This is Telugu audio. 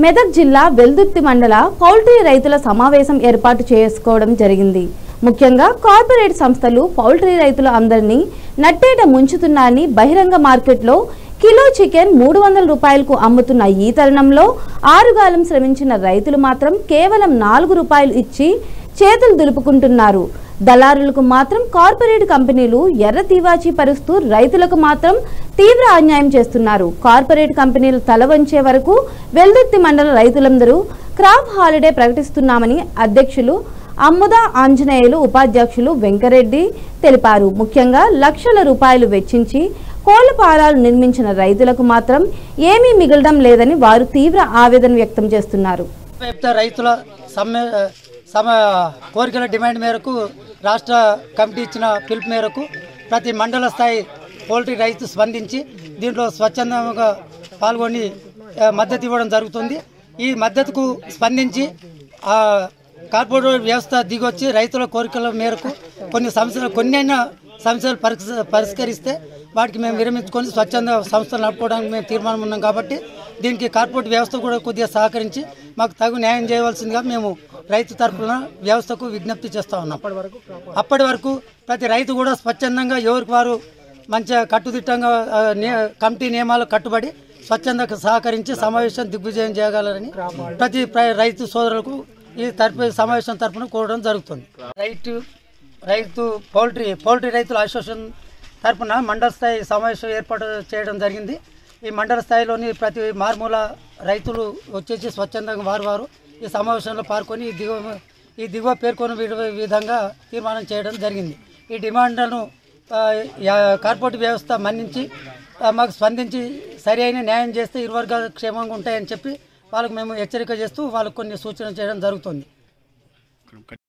మెదక్ జిల్లా వెల్దుర్తి మండల పౌల్ట్రీ రైతుల సమావేశం ఏర్పాటు చేసుకోవడం జరిగింది ముఖ్యంగా కార్పొరేట్ సంస్థలు పౌల్ట్రీ రైతులు అందరినీ నట్టేట ముంచుతున్నారని బహిరంగ మార్కెట్లో కిలో చికెన్ మూడు వందల రూపాయలకు అమ్ముతున్న ఈ తరుణంలో ఆరుగాలం శ్రమించిన రైతులు మాత్రం కేవలం నాలుగు రూపాయలు ఇచ్చి చేతులు దులుపుకుంటున్నారు దళారులకు మాత్రం కార్పొరేట్ కంపెనీలు ఎర్ర తీవాచి పరుస్తూ రైతులకు మాత్రం తీవ్ర అన్యాయం చేస్తున్నారు కార్పొరేట్ కంపెనీలు తల వంచే వరకు వెల్దుర్తి మండల రైతులందరూ క్రాప్ హాలిడే ప్రకటిస్తున్నామని అధ్యక్షులు అమ్ముద ఆంజనేయులు ఉపాధ్యక్షులు వెంకరెడ్డి తెలిపారు ముఖ్యంగా లక్షల రూపాయలు వెచ్చించి కోళ్ల పాలాలు నిర్మించిన రైతులకు మాత్రం ఏమీ మిగలడం లేదని వారు తీవ్ర ఆవేదన వ్యక్తం చేస్తున్నారు వ్యాప్త రైతుల సమ్మె సమ కోరికల డిమాండ్ మేరకు రాష్ట్ర కమిటీ ఇచ్చిన పిలుపు మేరకు ప్రతి మండల స్థాయి పౌల్ట్రీ రైతు స్పందించి దీంట్లో స్వచ్ఛందంగా పాల్గొని ఆ, మద్దతు ఇవ్వడం జరుగుతుంది ఈ మద్దతుకు స్పందించి ఆ, కార్పొరేట్ వ్యవస్థ దిగొచ్చి రైతుల కోరికల మేరకు కొన్ని సమస్యలు కొన్నైనా సమస్యలు పరిస్- పరిష్కరిస్తే వాటికి మేము విరమించుకొని స్వచ్ఛంద సంస్థలు నడుపుకోవడానికి మేము తీర్మానం ఉన్నాం కాబట్టి దీనికి కార్పొరేట్ వ్యవస్థ కూడా కొద్దిగా సహకరించి మాకు తగు న్యాయం చేయవలసిందిగా మేము రైతు తరఫున వ్యవస్థకు విజ్ఞప్తి చేస్తూ ఉన్నాం అప్పటి వరకు ప్రతి రైతు కూడా స్వచ్ఛందంగా ఎవరికి వారు మంచిగా కట్టుదిట్టంగా ఆ, నే- కమిటీ నియమాలకు కట్టుబడి స్వచ్ఛందకు సహకరించి సమావేశం దిగ్విజయం చేయగలరని ప్రతి ప్ర- రైతు సోదరులకు ఈ తరపు సమావేశం తరఫున కోరడం జరుగుతుంది రైతు రైతు పౌల్ట్రీ పౌల్ట్రీ రైతుల అసోసియేషన్ తరపున మండల స్థాయి సమావేశం ఏర్పాటు చేయడం జరిగింది ఈ మండల స్థాయిలోని ప్రతి మారుమూల రైతులు వచ్చేసి స్వచ్ఛందంగా వారు వారు ఈ సమావేశంలో పాల్గొని ఈ దిగువ ఈ దిగువ పేర్కొని విడ- విధంగా తీర్మానం చేయడం జరిగింది ఈ డిమాండ్లను ఆ, యా- కార్పొరేట్ వ్యవస్థ మన్నించి ఆ, మాకు స్పందించి సరి అయిన న్యాయం చేస్తే ఇరు వర్గాలు క్షేమంగా ఉంటాయని చెప్పి వాళ్ళకు మేము హెచ్చరిక చేస్తూ వాళ్ళకు కొన్ని సూచనలు చేయడం జరుగుతుంది